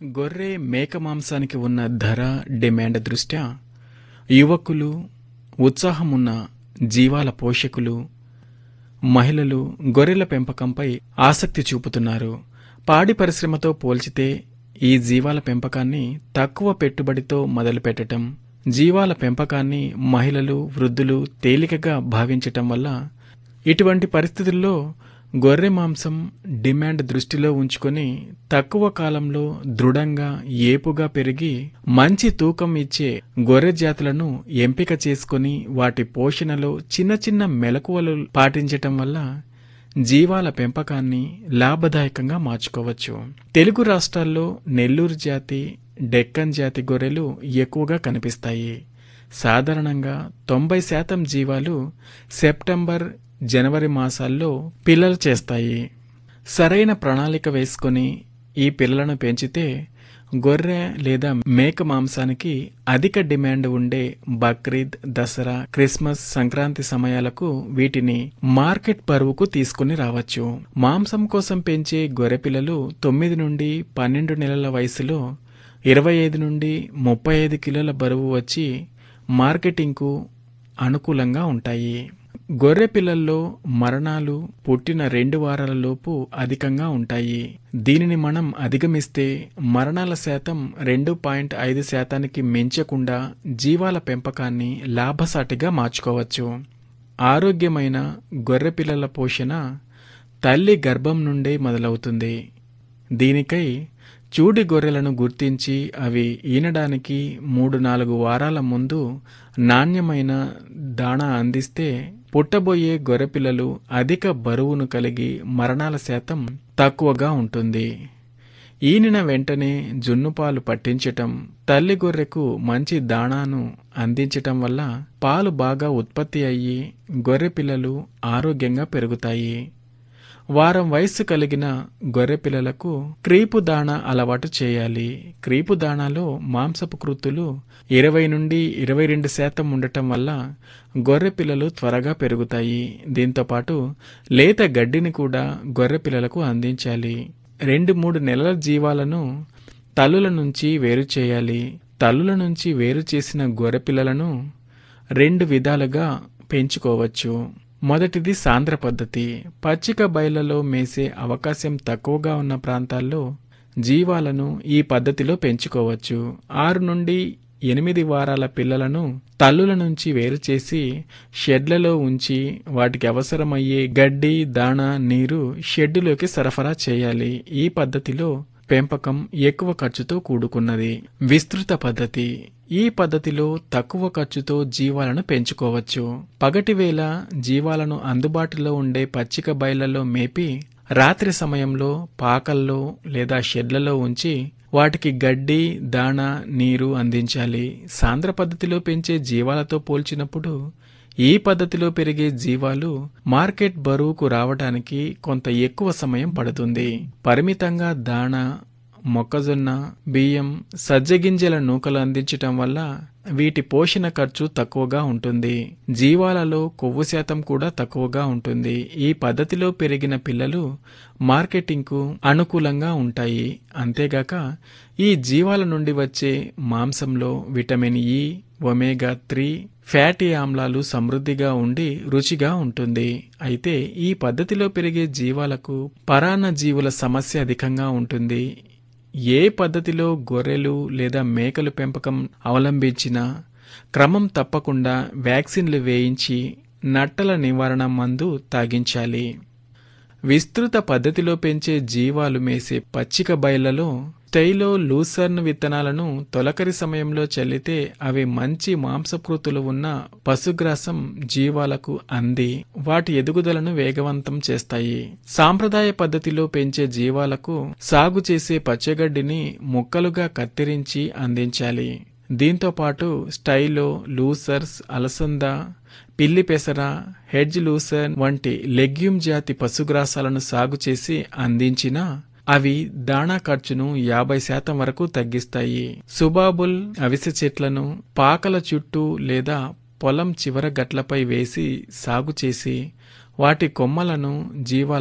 గొర్రె మేక మాంసానికి ఉన్న ధర డిమాండ్ దృష్ట్యా యువకులు ఉత్సాహమున్న జీవాల పోషకులు మహిళలు గొర్రెల పెంపకంపై ఆసక్తి చూపుతున్నారు పాడి పరిశ్రమతో పోల్చితే ఈ జీవాల పెంపకాన్ని తక్కువ పెట్టుబడితో మొదలుపెట్టటం జీవాల పెంపకాన్ని మహిళలు వృద్ధులు తేలికగా భావించటం వల్ల ఇటువంటి పరిస్థితుల్లో గొర్రె మాంసం డిమాండ్ దృష్టిలో ఉంచుకొని తక్కువ కాలంలో దృఢంగా ఏపుగా పెరిగి మంచి తూకం ఇచ్చే గొర్రె జాతులను ఎంపిక చేసుకొని వాటి పోషణలో చిన్న చిన్న మెలకువలు పాటించటం వల్ల జీవాల పెంపకాన్ని లాభదాయకంగా మార్చుకోవచ్చు తెలుగు రాష్ట్రాల్లో నెల్లూరు జాతి డెక్కన్ జాతి గొర్రెలు ఎక్కువగా కనిపిస్తాయి సాధారణంగా తొంభై శాతం జీవాలు సెప్టెంబర్ జనవరి మాసాల్లో పిల్లలు చేస్తాయి సరైన ప్రణాళిక వేసుకొని ఈ పిల్లలను పెంచితే గొర్రె లేదా మేక మాంసానికి అధిక డిమాండ్ ఉండే బక్రీద్ దసరా క్రిస్మస్ సంక్రాంతి సమయాలకు వీటిని మార్కెట్ బరువుకు తీసుకుని రావచ్చు మాంసం కోసం పెంచే గొర్రె పిల్లలు తొమ్మిది నుండి పన్నెండు నెలల వయసులో ఇరవై ఐదు నుండి ముప్పై ఐదు కిలోల బరువు వచ్చి మార్కెటింగ్కు అనుకూలంగా ఉంటాయి గొర్రె పిల్లల్లో మరణాలు పుట్టిన రెండు వారాల లోపు అధికంగా ఉంటాయి దీనిని మనం అధిగమిస్తే మరణాల శాతం రెండు పాయింట్ ఐదు శాతానికి మించకుండా జీవాల పెంపకాన్ని లాభసాటిగా మార్చుకోవచ్చు ఆరోగ్యమైన గొర్రె పిల్లల పోషణ తల్లి గర్భం నుండే మొదలవుతుంది దీనికై చూడి గొర్రెలను గుర్తించి అవి ఈనడానికి మూడు నాలుగు వారాల ముందు నాణ్యమైన దాణా అందిస్తే పుట్టబోయే గొర్రెపిల్లలు అధిక బరువును కలిగి మరణాల శాతం తక్కువగా ఉంటుంది ఈనిన వెంటనే జున్నుపాలు పట్టించటం తల్లి గొర్రెకు మంచి దాణాను అందించటం వల్ల పాలు బాగా ఉత్పత్తి అయ్యి గొర్రె పిల్లలు ఆరోగ్యంగా పెరుగుతాయి వారం వయస్సు కలిగిన గొర్రె పిల్లలకు క్రీపు దాణా అలవాటు చేయాలి క్రీపు దాణాలో మాంసపు కృతులు ఇరవై నుండి ఇరవై రెండు శాతం ఉండటం వల్ల గొర్రె పిల్లలు త్వరగా పెరుగుతాయి దీంతోపాటు లేత గడ్డిని కూడా గొర్రె పిల్లలకు అందించాలి రెండు మూడు నెలల జీవాలను తల్లుల నుంచి వేరు చేయాలి తల్లుల నుంచి వేరు చేసిన గొర్రె పిల్లలను రెండు విధాలుగా పెంచుకోవచ్చు మొదటిది సాంద్ర పద్ధతి పచ్చిక బయళ్లలో మేసే అవకాశం తక్కువగా ఉన్న ప్రాంతాల్లో జీవాలను ఈ పద్ధతిలో పెంచుకోవచ్చు ఆరు నుండి ఎనిమిది వారాల పిల్లలను తల్లుల నుంచి వేరు చేసి షెడ్లలో ఉంచి వాటికి అవసరమయ్యే గడ్డి దాణా నీరు షెడ్డులోకి సరఫరా చేయాలి ఈ పద్ధతిలో పెంపకం ఎక్కువ ఖర్చుతో కూడుకున్నది విస్తృత పద్ధతి ఈ పద్ధతిలో తక్కువ ఖర్చుతో జీవాలను పెంచుకోవచ్చు పగటివేళ జీవాలను అందుబాటులో ఉండే పచ్చిక బయళ్లలో మేపి రాత్రి సమయంలో పాకల్లో లేదా షెడ్లలో ఉంచి వాటికి గడ్డి దాణా నీరు అందించాలి సాంద్ర పద్ధతిలో పెంచే జీవాలతో పోల్చినప్పుడు ఈ పద్ధతిలో పెరిగే జీవాలు మార్కెట్ బరువుకు రావడానికి కొంత ఎక్కువ సమయం పడుతుంది పరిమితంగా దాణా మొక్కజొన్న బియ్యం సజ్జగింజల నూకలు అందించటం వల్ల వీటి పోషణ ఖర్చు తక్కువగా ఉంటుంది జీవాలలో కొవ్వు శాతం కూడా తక్కువగా ఉంటుంది ఈ పద్ధతిలో పెరిగిన పిల్లలు మార్కెటింగ్కు అనుకూలంగా ఉంటాయి అంతేగాక ఈ జీవాల నుండి వచ్చే మాంసంలో vitamin E omega three fatty ఆమ్లాలు సమృద్ధిగా ఉండి రుచిగా ఉంటుంది అయితే ఈ పద్ధతిలో పెరిగే జీవాలకు పరాన్న జీవుల సమస్య అధికంగా ఉంటుంది ఏ పద్ధతిలో గొర్రెలు లేదా మేకలు పెంపకం అవలంబించినా క్రమం తప్పకుండా వ్యాక్సిన్లు వేయించి నట్టల నివారణ మందు తాగించాలి విస్తృత పద్ధతిలో పెంచే జీవాలు మేసే పచ్చిక బయళ్లలో స్టైలో లూసర్న్ విత్తనాలను తొలకరి సమయంలో చల్లితే అవి మంచి మాంసకృతులు ఉన్న పశుగ్రాసం జీవాలకు అంది వాటి ఎదుగుదలను వేగవంతం చేస్తాయి సాంప్రదాయ పద్ధతిలో పెంచే జీవాలకు సాగు చేసే పచ్చగడ్డిని ముక్కలుగా కత్తిరించి అందించాలి దీంతో పాటు స్టైలో లూసర్స్ అలసంద పిల్లి పెసర హెడ్జ్ లూసర్న్ వంటి లెగ్యూమ్ జాతి పశుగ్రాసాలను సాగు చేసి అందించినా అవి దాణా ఖర్చును యాభై శాతం వరకు తగ్గిస్తాయి సుబాబుల్ అవిసె చెట్లను పాకల చుట్టూ లేదా పొలం చివర గట్లపై వేసి సాగు చేసి వాటి కొమ్మలను జీవాల